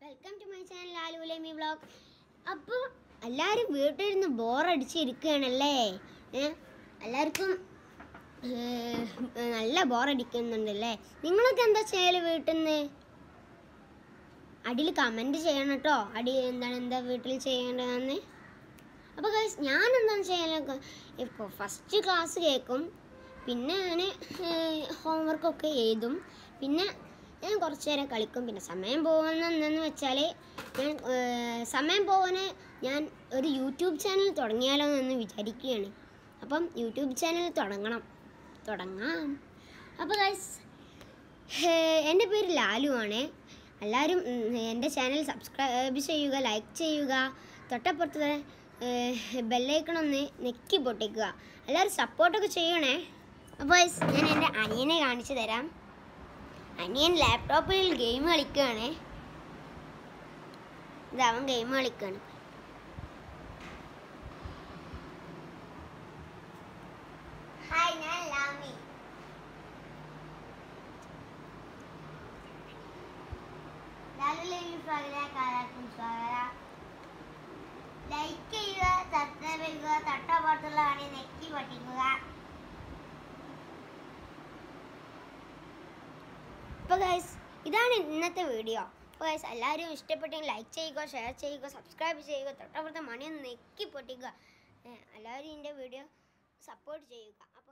welcome to my channel ആലുലമി vlog അപ്പോൾ എല്ലാവരും വീട്ടിലിരുന്ന് ബോറടിച്ചിരിക്കുകയാണല്ലേ ഏ എല്ലാവർക്കും ഏഹ്, നല്ല ബോറടിക്കുന്നുണ്ടല്ലേ നിങ്ങളൊക്കെ എന്താ ചെയ്യല് വീട്ടിൽ നിന്ന് അടിയിൽ കമൻറ്റ് ചെയ്യണം കേട്ടോ അടി എന്താണ് എന്താ വീട്ടിൽ ചെയ്യേണ്ടതെന്ന് അപ്പോൾ ഗൈസ് ഞാൻ എന്താണ് ചെയ്യാനൊക്കെ ഇപ്പോൾ ഫസ്റ്റ് ക്ലാസ് കേൾക്കും പിന്നെ ഞാൻ ഹോംവർക്കൊക്കെ എഴുതും പിന്നെ ഞാൻ കുറച്ച് നേരം കളിക്കും പിന്നെ സമയം പോകുന്നതെന്ന് വെച്ചാൽ ഞാൻ ഏർ, സമയം പോകാൻ ഞാൻ ഒരു യൂട്യൂബ് ചാനൽ തുടങ്ങിയാലോ എന്ന് വിചാരിക്കുകയാണ് അപ്പം യൂട്യൂബ് ചാനൽ തുടങ്ങണം തുടങ്ങാം അപ്പോൾ ഗൈസ് എൻ്റെ പേര് ലാലു ആണ് എല്ലാവരും ഉം, എൻ്റെ ചാനൽ സബ്സ്ക്രൈബ് ചെയ്യുക ലൈക്ക് ചെയ്യുക തൊട്ടപ്പുറത്ത് ബെല്ലൈക്കൺ ഒന്ന് നെക്കി പൊട്ടിക്കുക എല്ലാവരും സപ്പോർട്ടൊക്കെ ചെയ്യണേ അപ്പോൾ guys, ഞാൻ എൻ്റെ അനിയനെ കാണിച്ചു തരാം അനിയൻ ലാപ്ടോപ്പിൽ ഗെയിം കളിക്കുകയാണ് ഇത് അവൻ ഗെയിം കളിക്കുകയാണ് ഹായ് ഞാൻ ലാമി ലൈക്ക് ചെയ്യുക സബ്സ്ക്രൈബ് ചെയ്യുക തൊട്ടപ്പുറത്തുള്ള ആണെ നെക്കി പൊട്ടിക്കുക അപ്പോൾ ഗൈസ് ഇതാണ് ഇന്നത്തെ വീഡിയോ അപ്പോൾ ഗൈസ് എല്ലാവരും ഇഷ്ടപ്പെട്ടെങ്കിൽ ലൈക്ക് ചെയ്യുക ഷെയർ ചെയ്യുക സബ്സ്ക്രൈബ് ചെയ്യുക തൊട്ടപ്പുറത്തെ മണി ഒന്ന് നെക്കി പൊട്ടിക്കുക ഏ, എല്ലാവരും എൻ്റെ വീഡിയോ സപ്പോർട്ട് ചെയ്യുക